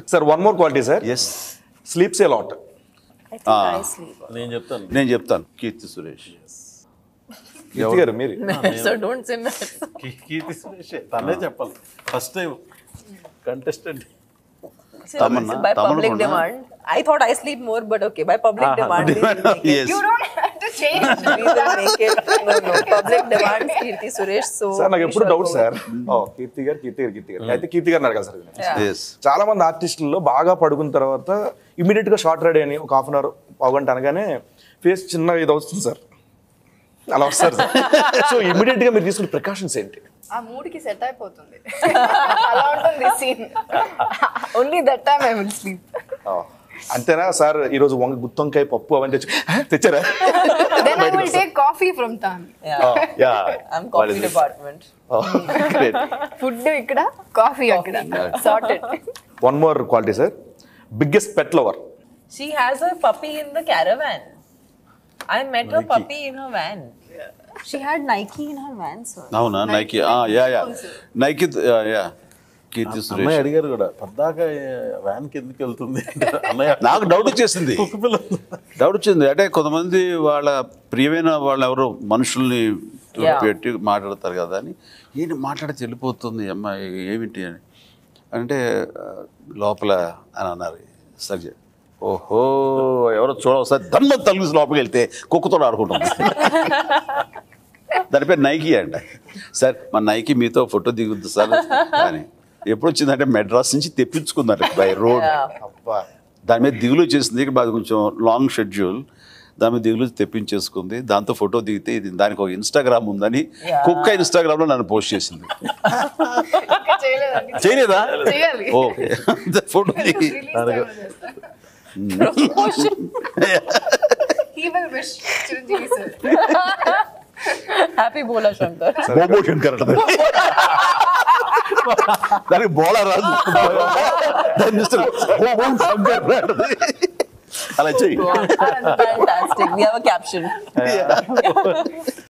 Sir one more quality sir yes sleeps a lot I think I sleep. నేను చెప్తాను నేను చెప్తాను కీర్తి సురేష్ కీర్తి గారు మీరు so don't say that. కీ- కీర్తి సురేష్ తనే చెప్పాలి first time contestant So, Tamanna, by Tamanna public Konna. demand. I thought I sleep more, but okay. By public demand, we will make it. Yes. You don't have to change. We will make it. No, no. Public demand, Kirti Suresh. So. Sir నాకు we ఎప్పుడు shall doubt go sir oh Keerthi గారు కీర్తి గారు కీర్తి గారు అయితే కీర్తి గారిని అడగాలి sir ఇది. Yeah. Yes చాలా మంది ఆర్టిస్టుల్లో బాగా పడుకున్న తర్వాత ఇమీడియట్ గా షార్ట్ రెడీ అని ఒక హాఫ్ అన్ అవర్ పావుగంట అనగానే ఫేస్ చిన్నగా ఇది వస్తుంది సార్ అలా వస్తారు సార్ సో ఇమీడియట్ గా మీరు తీసుకునే ప్రికాషన్స్ ఏంటి ఆ మూడ్ కి సెట్ అయిపోతుంది అలా ఉంటుంది scene only that time I will sleep oh, అంతేనా సార్ ఈ రోజు వంగ గుత్తొంకాయ పప్పు అవన్నీ తెచ్చు తెచ్చారా then I will take coffee from తాన్ Yeah. Yeah I'm coffee department. Great food ఇక్కడ కాఫీ అక్కడ sorted one more quality sir biggest pet lover She has a puppy in the caravan. I met her puppy in her van. She had Nike in her van, sir. అవునా నైకి yeah yeah నైకి yeah Keerthi అన్నయ్య సురేష్ అడిగారు కూడా పద్దాక van కి ఎందుకు వెళ్తుంది అన్నయ్య నాకు డౌట్ వచ్చేసింది కుక్క పిల్ల డౌట్ వచ్చింది అంటే కొంతమంది వాళ్ళ ప్రియమైన వాళ్ళు ఎవరో మనుషుల్ని Yeah. పెట్టి మాట్లాడతారు కదా అని ఏంటి మాట్లాడితే వెళ్ళిపోతుంది అమ్మాయి ఏమిటి అని అంటే ఆ, లోపల అని అన్నారు సరే ఓహో ఎవరో చూడ ఒకసారి దమ్మ తలుగు లోపలికి వెళ్తే కుక్కతో ఆడుకుంటుంది దాని పేరు నైకి అంట సార్ మా నైకి మీతో ఫోటో దిగుద్ది సార్ అని ఎప్పుడు వచ్చిందంటే మెడ్రాస్ నుంచి తెప్పించుకుందంట బై రోడ్ Yeah. అబ్బా దాని మీద దిగులు వచ్చేసింది ఇక్కడ మాది కొంచెం లాంగ్ షెడ్యూల్ దాని మీద దిగులు తెప్పించేసుకుంది దాంతో ఫోటో దిగితే ఇది దానికి ఒక ఇన్స్టాగ్రామ్ ఉందని Yeah. కుక్క ఇన్స్టాగ్రామ్ లో నన్ను పోస్ట్ చేసింది చేయలేదండి చేయలేదా చేయాలి ఓకే ఫోటో దిగి he will wish Chiranjeevi sir Happy Bola Shankar. బోబో శంకర్ అంటది. దానికి బోలా రాదు దాని మిస్టర్ బోబో శంకర్ అంటది. అలా చెయ్యి Fantastic. We have a caption.